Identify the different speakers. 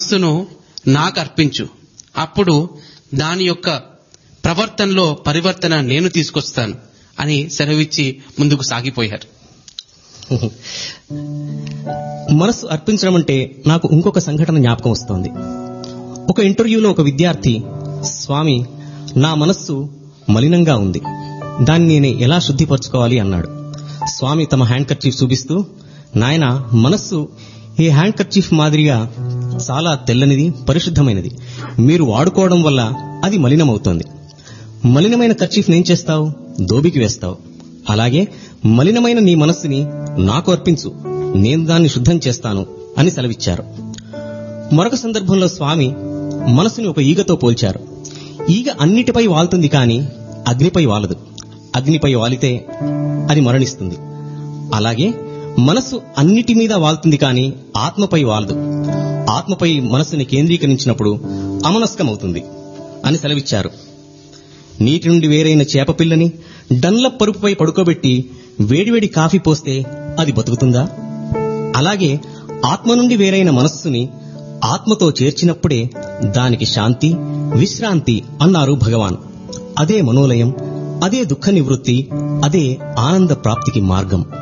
Speaker 1: మనస్సును నాకు అర్పించు అప్పుడు దాని యొక్క ప్రవర్తనలో పరివర్తన నేను తీసుకొస్తాను అని సెలవిచ్చి ముందుకు సాగిపోయారు
Speaker 2: మనస్సు అర్పించడం అంటే నాకు ఇంకొక సంఘటన జ్ఞాపకం వస్తోంది ఒక ఇంటర్వ్యూలో ఒక విద్యార్థి స్వామి నా మనస్సు మలినంగా ఉంది దాన్ని నేను ఎలా శుద్ధిపరచుకోవాలి అన్నాడు స్వామి తమ హ్యాండ్ కర్చీఫ్ చూపిస్తూ నాయన మనస్సు ఈ హ్యాండ్ కర్చీఫ్ మాదిరిగా చాలా తెల్లనిది పరిశుద్ధమైనది మీరు వాడుకోవడం వల్ల అది మలినమవుతోంది మలినమైన కర్చీఫ్ ఏం చేస్తావు దోబికి వేస్తావు అలాగే మలినమైన నీ మనస్సుని నాకు అర్పించు నేను దాన్ని శుద్ధం చేస్తాను అని సెలవిచ్చారు మరొక సందర్భంలో స్వామి మనసుని ఒక ఈగతో పోల్చారు ఈగ అన్నిటిపై వాలుతుంది కాని అగ్నిపై వాలదు అగ్నిపై వాలితే అది మరణిస్తుంది అలాగే మనస్సు అన్నిటి మీద వాలుతుంది కాని ఆత్మపై వాలదు ఆత్మపై మనస్సుని కేంద్రీకరించినప్పుడు అమనస్కమవుతుంది అని సెలవిచ్చారు నీటి నుండి వేరైన చేప పిల్లని డన్ల పరుపుపై పడుకోబెట్టి వేడివేడి కాఫీ పోస్తే అది బతుకుతుందా అలాగే ఆత్మ నుండి వేరైన మనస్సుని ఆత్మతో చేర్చినప్పుడే దానికి శాంతి విశ్రాంతి అన్నారు భగవాన్ అదే మనోలయం అదే దుఃఖ నివృత్తి అదే ఆనంద ప్రాప్తికి మార్గం